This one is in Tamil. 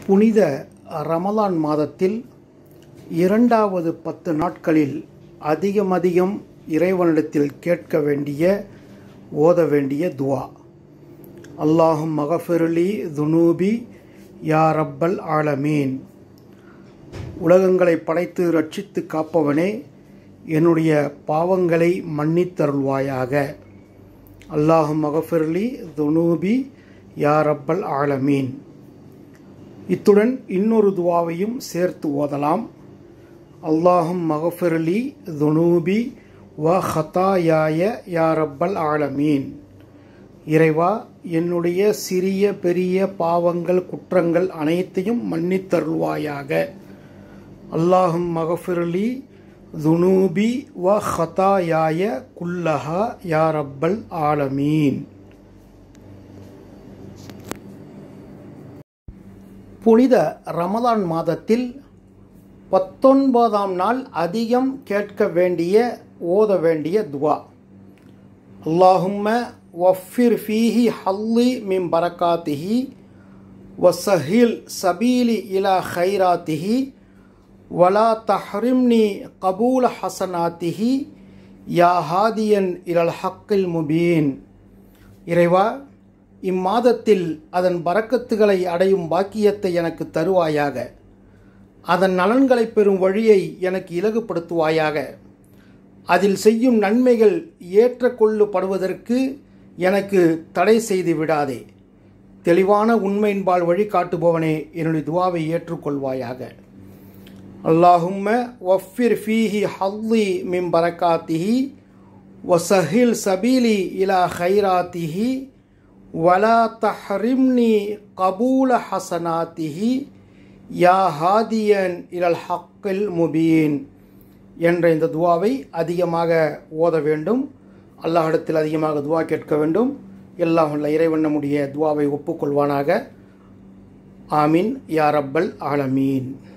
புனித ரமலான் மாதத்தில் இரண்டாவது பத்து நாட்களில் அதிகமதிகம் இறைவனிடத்தில் கேட்க வேண்டிய ஓத வேண்டிய துவா அல்லாஹும் மகஃபிருலி துனூபி யா ரப்பல் ஆலமீன் உலகங்களை படைத்து ரட்சித்து காப்பவனே என்னுடைய பாவங்களை மன்னித்தருள்வாயாக அல்லாஹும் மகஃபிர்லி துனூபி யா ரப்பல் ஆலமீன் இத்துடன் இன்னொரு துவாவையும் சேர்த்து ஓதலாம் அல்லாஹும் மகஃபிர்லி துனூபி வ ஹதாயாய யா ரப்பல் ஆலமீன் இறைவா என்னுடைய சிறிய பெரிய பாவங்கள் குற்றங்கள் அனைத்தையும் மன்னித்தருள்வாயாக அல்லாஹும் மகஃபிர்லி துனூபி வ ஹதாயாய குல்லஹா யா ரப்பல் ஆலமீன் புனித ரமலான் மாதத்தில் பத்தொன்பதாம் நாள் அதிகம் கேட்க வேண்டிய ஓத வேண்டிய துவா அல்லாஹும்ம வஃபிர் ஃபீஹி ஹல்லி மிம் பரக்காத்திஹி வசஹில் சபீலி இலா ஹைராத்திஹி வலா தஹ்ரிம்னி கபூல ஹசனாத்திஹி யா ஹாதியன் இலல் ஹக்கில் முபீன் இறைவா இம்மாதத்தில் அதன் பறக்கத்துகளை அடையும் பாக்கியத்தை எனக்கு தருவாயாக அதன் நலன்களை பெறும் வழியை எனக்கு இலகுப்படுத்துவாயாக அதில் செய்யும் நன்மைகள் ஏற்றக்கொள்ளப்படுவதற்கு எனக்கு தடை செய்து விடாதே தெளிவான உண்மையின்பால் வழிகாட்டுபவனே என்னுடைய துவாவை ஏற்றுக்கொள்வாயாக அல்லாஹும்ம வஃபிர் ஃபீஹி ஹல்லி மிம் பரக்காத்திஹி வசஹில் சபீலி இலா ஹைராத்திஹி வலா தஹரிம்னி கபூல ஹசனாத்திஹி யா ஹாதியன் இலல் ஹக்கில் முபீன் என்ற இந்த துவாவை அதிகமாக ஓத வேண்டும் அல்லாஹிடத்தில் அதிகமாக துவா கேட்க வேண்டும் எல்லாம் உள்ள இறைவன் நம்முடைய துவாவை ஒப்புக்கொள்வானாக ஆமீன் யா ரப்பல் ஆலமீன்